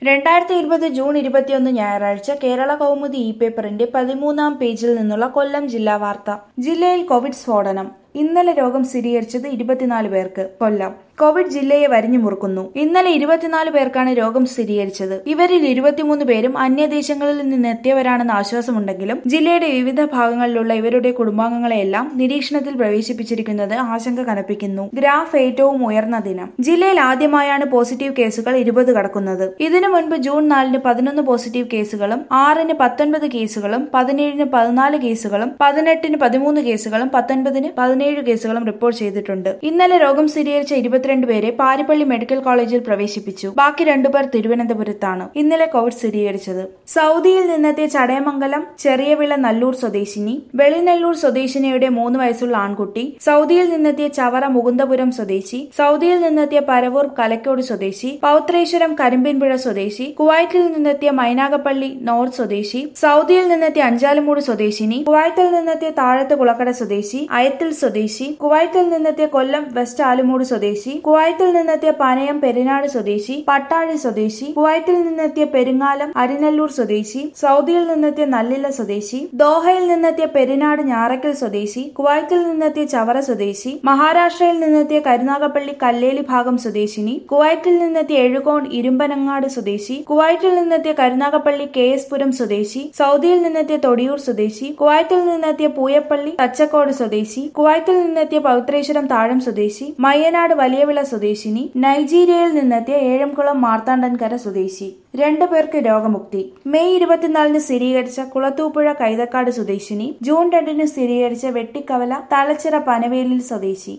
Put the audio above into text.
രണ്ടായിരത്തി ഇരുപത് ജൂൺ ഇരുപത്തിയൊന്ന് ഞായറാഴ്ച കേരള കൗമുദി ഇ പേപ്പറിന്റെ പതിമൂന്നാം പേജിൽ നിന്നുള്ള കൊല്ലം ജില്ലാ വാർത്ത ജില്ലയിൽ കോവിഡ് സ്ഫോടനം ഇന്നലെ രോഗം സ്ഥിരീകരിച്ചത് ഇരുപത്തിനാല് പേർക്ക് കൊല്ലം കോവിഡ് ജില്ലയെ വരിഞ്ഞു മുറുക്കുന്നു ഇന്നലെ ഇരുപത്തിനാല് പേർക്കാണ് രോഗം സ്ഥിരീകരിച്ചത് ഇവരിൽ ഇരുപത്തിമൂന്ന് പേരും അന്യദേശങ്ങളിൽ നിന്നെത്തിയവരാണെന്ന് ആശ്വാസമുണ്ടെങ്കിലും ജില്ലയുടെ വിവിധ ഭാഗങ്ങളിലുള്ള ഇവരുടെ കുടുംബാംഗങ്ങളെയെല്ലാം നിരീക്ഷണത്തിൽ പ്രവേശിപ്പിച്ചിരിക്കുന്നത് ആശങ്ക കനപ്പിക്കുന്നു ഗ്രാഫ് ഏറ്റവും ഉയർന്ന ദിനം ജില്ലയിൽ ആദ്യമായാണ് പോസിറ്റീവ് കേസുകൾ ഇരുപത് കടക്കുന്നത് ഇതിനു മുൻപ് ജൂൺ നാലിന് പതിനൊന്ന് പോസിറ്റീവ് കേസുകളും ആറിന് പത്തൊൻപത് കേസുകളും പതിനേഴിന് പതിനാല് കേസുകളും പതിനെട്ടിന് പതിമൂന്ന് കേസുകളും പത്തൊൻപതിന് പതിനേഴ് കേസുകളും റിപ്പോർട്ട് ചെയ്തിട്ടുണ്ട് ഇന്നലെ രോഗം സ്ഥിരീകരിച്ച ഇരുപത്തിരണ്ട് പേരെ പാരിപ്പള്ളി മെഡിക്കൽ കോളേജിൽ പ്രവേശിപ്പിച്ചു ബാക്കി രണ്ടുപേർ തിരുവനന്തപുരത്താണ് ഇന്നലെ കോവിഡ് സ്ഥിരീകരിച്ചത് സൗദിയിൽ നിന്നെത്തിയ ചടയമംഗലം ചെറിയവിള നല്ലൂർ സ്വദേശിനി വെളിനെല്ലൂർ സ്വദേശിനിയുടെ മൂന്ന് വയസ്സുള്ള ആൺകുട്ടി സൗദിയിൽ നിന്നെത്തിയ ചവറ മുകുന്ദപുരം സ്വദേശി സൗദിയിൽ നിന്നെത്തിയ പരവൂർ കലക്കോട് സ്വദേശി പൗത്രേശ്വരം കരിമ്പിൻപുഴ സ്വദേശി കുവൈറ്റിൽ നിന്നെത്തിയ മൈനാഗപ്പള്ളി നോർത്ത് സ്വദേശി സൗദിയിൽ നിന്നെത്തിയ അഞ്ചാലുമൂട് സ്വദേശിനി കുവൈത്തിൽ നിന്നെത്തിയ താഴത്ത് കുളക്കട സ്വദേശി അയത്തിൽ സ്വദേശി കുവൈത്തിൽ നിന്നെത്തിയ കൊല്ലം വെസ്റ്റ് ആലുമൂട് സ്വദേശി കുവൈത്തിൽ നിന്നെത്തിയ പനയം പെരിനാട് സ്വദേശി പട്ടാഴി സ്വദേശി കുവൈത്തിൽ നിന്നെത്തിയ പെരുങ്ങാലം അരിനല്ലൂർ സ്വദേശി സൗദിയിൽ നിന്നെത്തിയ നല്ലില സ്വദേശി ദോഹയിൽ നിന്നെത്തിയ പെരിനാട് ഞാറക്കൽ സ്വദേശി കുവൈത്തിൽ നിന്നെത്തിയ ചവറ സ്വദേശി മഹാരാഷ്ട്രയിൽ നിന്നെത്തിയ കരുനാഗപ്പള്ളി കല്ലേലി ഭാഗം സ്വദേശിനി കുവൈറ്റിൽ നിന്നെത്തിയ എഴുകോൺ ഇരുമ്പനങ്ങാട് സ്വദേശി കുവൈറ്റിൽ നിന്നെത്തിയ കരുനാഗപ്പള്ളി കെ എസ് പുരം സ്വദേശി സൗദിയിൽ നിന്നെത്തിയ തൊടിയൂർ സ്വദേശി കുവൈറ്റിൽ നിന്നെത്തിയ പൂയപ്പള്ളി തച്ചക്കോട് സ്വദേശി കുവൈത്തിൽ നിന്നെത്തിയ പൗത്രേശ്വരം താഴം സ്വദേശി മയ്യനാട് വലിയവിള സ്വദേശിനി നൈജീരിയയിൽ നിന്നെത്തിയ ഏഴംകുളം മാർത്താണ്ഡൻകര സ്വദേശി രണ്ടു പേർക്ക് രോഗമുക്തി മെയ് ഇരുപത്തിനാലിന് സ്ഥിരീകരിച്ച കുളത്തൂപ്പുഴ കൈതക്കാട് സ്വദേശിനി ജൂൺ രണ്ടിന് സ്ഥിരീകരിച്ച വെട്ടിക്കവല തലച്ചിറ പനവേലിൽ സ്വദേശി